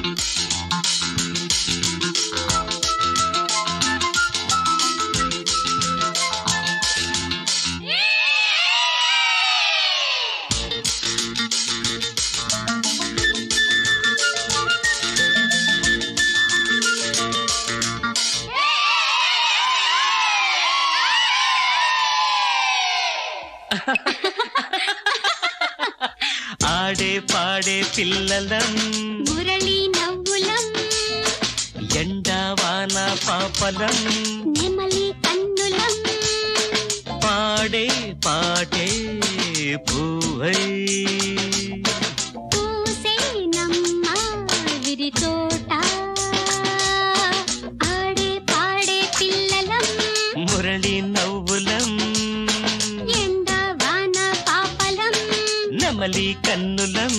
ఆడే పాడే పిల్లలం మురళి నవ్వులం ఎండా వాన పాపలం నెమలి కన్నులం పాడే పాటే పూవై పూసే నమ్మ విరి తోట ఆడే పాడే పిల్లలం మురళి నవ్వులం ఎండ వాన పాపలం నమలి కన్నులం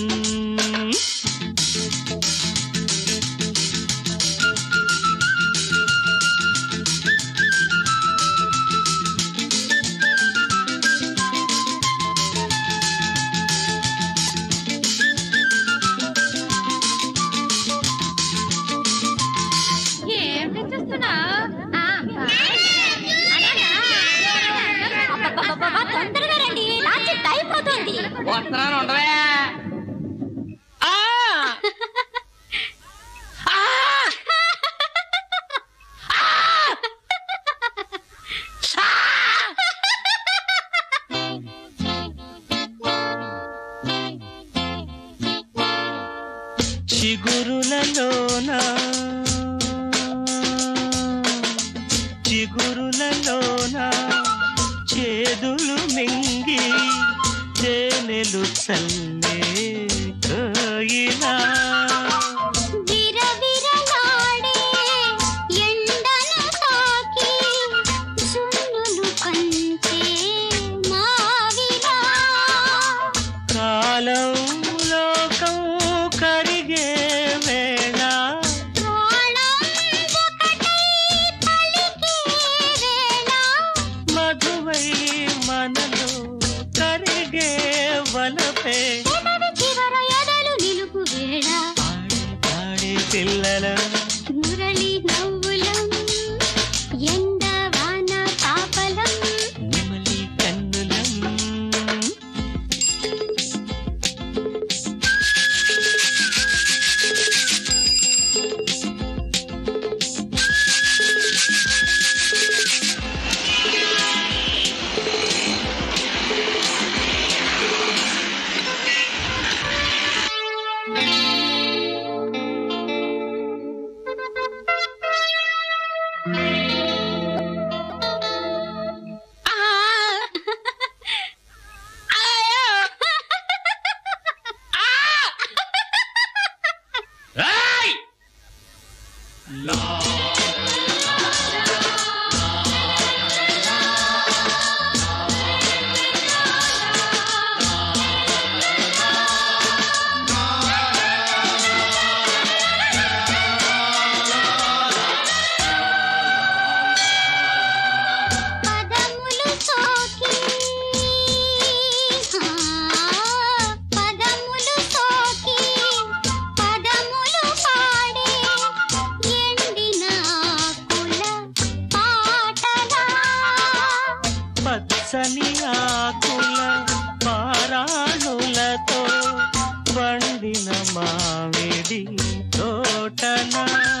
ఏం తెచ్చేస్తున్నా తొందరగా రండి లాస్ట్ టైం అవుతుంది వస్తున్నాను ఉండవే ఆ! ఆ! చిగురులలోన చిగురులలోన చేదులు మింగి తేనెలు చల్లే కోయిలా విరవిరలాడే ఎండను తాకి జున్నులు పంచే మావిలా కాలం లోకం కరిగే వేళ ప్రాణం ఒకటై పలికే వేళ మధువై మనలో కరిగే వలపే పెదవి చివర ఎదలు నిలుపు వేళ ఆడే పాడే పిల్లల మురళి నవ్వులం ఎండ వాన పాపలం నెమలి కన్నులం ఏయ్! పదములు సోకి పదములు సోకి పదములు పాడే ఎండిన కుల పాటలా పచ్చని ఆకుల పారాణులతో పండిన మామిడి తోటన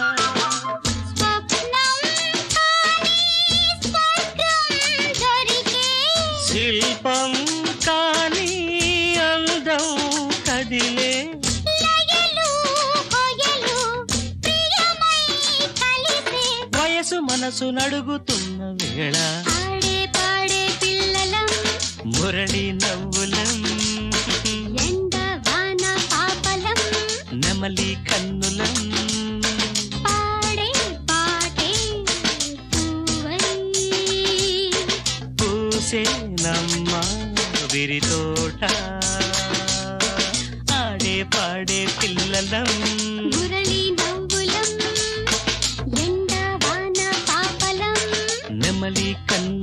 స్వప్నం కానీ స్వర్గం దొరికే శిల్పం కాని అందం కదిలే లయలు కొయలు ప్రియమై కలిసే వయసు మనసు నడుగుతున్న వేళ ఆడే పాడే పిల్లలం మురళి నవ్వులం ఎండ వాన పాపలం నెమలి కన్నులం పాడే పాటే పూవై పూసే నమ్మ విరి తోట ఆడే పాడే పిల్లలం మురళి నవ్వులం ఎండ వాన పాపలం నెమలి కన్ను